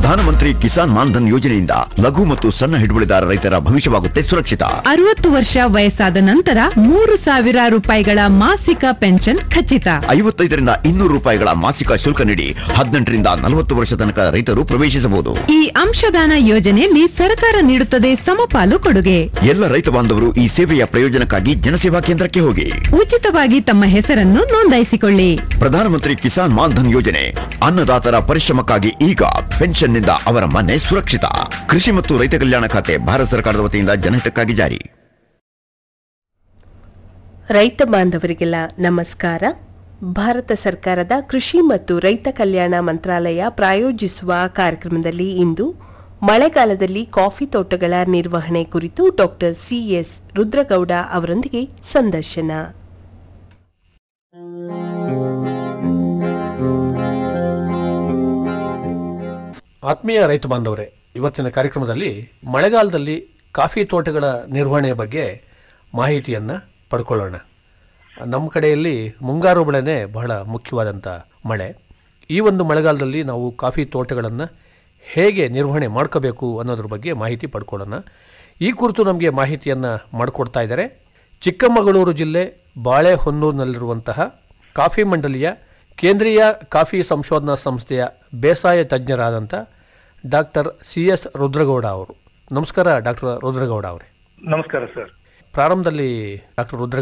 ಪ್ರಧಾನಮಂತ್ರಿ ಕಿಸಾನ್ ಮಾನ್ಧನ್ ಯೋಜನೆಯಿಂದ ಲಘು ಮತ್ತು ಸಣ್ಣ ಹಿಡುವಳಿದಾರ ರೈತರ ಭವಿಷ್ಯವಾಗುತ್ತೆ ಸುರಕ್ಷಿತ ಅರವತ್ತು ವರ್ಷ ವಯಸ್ಸಾದ ನಂತರ ಮೂರು ಸಾವಿರ ರೂಪಾಯಿಗಳ ಮಾಸಿಕ ಪೆನ್ಷನ್ ಖಚಿತ ಐವತ್ತೈದರಿಂದ ಇನ್ನೂರು ರೂಪಾಯಿಗಳ ಮಾಸಿಕ ಶುಲ್ಕ ನೀಡಿ ಹದಿನೆಂಟರಿಂದ ನಲವತ್ತು ವರ್ಷ ತನಕ ರೈತರು ಪ್ರವೇಶಿಸಬಹುದು ಈ ಅಂಶದಾನ ಯೋಜನೆಯಲ್ಲಿ ಸರ್ಕಾರ ನೀಡುತ್ತದೆ ಸಮಪಾಲು ಕೊಡುಗೆ ಎಲ್ಲ ರೈತ ಬಾಂಧವರು ಈ ಸೇವೆಯ ಪ್ರಯೋಜನಕ್ಕಾಗಿ ಜನಸೇವಾ ಕೇಂದ್ರಕ್ಕೆ ಹೋಗಿ ಉಚಿತವಾಗಿ ತಮ್ಮ ಹೆಸರನ್ನು ನೋಂದಾಯಿಸಿಕೊಳ್ಳಿ ಪ್ರಧಾನಮಂತ್ರಿ ಕಿಸಾನ್ ಮಾನ್ಧನ್ ಯೋಜನೆ ಅನ್ನದಾತರ ಪರಿಶ್ರಮಕ್ಕಾಗಿ ಈಗ ಪೆನ್ಷನ್ನಿಂದ ಅವರ ಮನೆ ಸುರಕ್ಷಿತ ಕೃಷಿ ಮತ್ತು ರೈತ ಕಲ್ಯಾಣ ಖಾತೆ ಭಾರತ ಸರ್ಕಾರದ ವತಿಯಿಂದ ಜನಹಿತಕ್ಕಾಗಿ ಜಾರಿ ರೈತ ಬಾಂಧವರಿಗೆಲ್ಲ ನಮಸ್ಕಾರ ಭಾರತ ಸರ್ಕಾರದ ಕೃಷಿ ಮತ್ತು ರೈತ ಕಲ್ಯಾಣ ಮಂತ್ರಾಲಯ ಪ್ರಾಯೋಜಿಸುವ ಕಾರ್ಯಕ್ರಮದಲ್ಲಿ ಇಂದು ಮಳೆಗಾಲದಲ್ಲಿ ಕಾಫಿ ತೋಟಗಳ ನಿರ್ವಹಣೆ ಕುರಿತು ಡಾಕ್ಟರ್ ಸಿಎಸ್ ರುದ್ರಗೌಡ ಅವರೊಂದಿಗೆ ಸಂದರ್ಶನ ಆತ್ಮೀಯ ರೈತ ಬಾಂಧವರೇ ಇವತ್ತಿನ ಕಾರ್ಯಕ್ರಮದಲ್ಲಿ ಮಳೆಗಾಲದಲ್ಲಿ ಕಾಫಿ ತೋಟಗಳ ನಿರ್ವಹಣೆಯ ಬಗ್ಗೆ ಮಾಹಿತಿಯನ್ನು ಪಡ್ಕೊಳ್ಳೋಣ ನಮ್ಮ ಕಡೆಯಲ್ಲಿ ಮುಂಗಾರು ಬೆಳೆನೇ ಬಹಳ ಮುಖ್ಯವಾದಂಥ ಮಳೆ ಈ ಒಂದು ಮಳೆಗಾಲದಲ್ಲಿ ನಾವು ಕಾಫಿ ತೋಟಗಳನ್ನು ಹೇಗೆ ನಿರ್ವಹಣೆ ಮಾಡ್ಕೋಬೇಕು ಅನ್ನೋದ್ರ ಬಗ್ಗೆ ಮಾಹಿತಿ ಪಡ್ಕೊಳ್ಳೋಣ ಈ ಕುರಿತು ನಮಗೆ ಮಾಹಿತಿಯನ್ನು ಮಾಡಿಕೊಡ್ತಾ ಇದ್ದಾರೆ ಚಿಕ್ಕಮಗಳೂರು ಜಿಲ್ಲೆ ಬಾಳೆಹೊನ್ನೂರಿನಲ್ಲಿರುವಂತಹ ಕಾಫಿ ಮಂಡಲಿಯ ಕೇಂದ್ರೀಯ ಕಾಫಿ ಸಂಶೋಧನಾ ಸಂಸ್ಥೆಯ ಬೇಸಾಯ ತಜ್ಞರಾದಂಥ ಡಾಕ್ಟರ್ ಸಿ ಎಸ್ ರುದ್ರಗೌಡ ಅವರು ನಮಸ್ಕಾರ ಡಾಕ್ಟರ್ ರುದ್ರಗೌಡ ಅವರೇ ನಮಸ್ಕಾರ ಸರ್ ಪ್ರಾರಂಭದಲ್ಲಿ ಡಾಕ್ಟರ್ ರುದ್ರಗೌಡ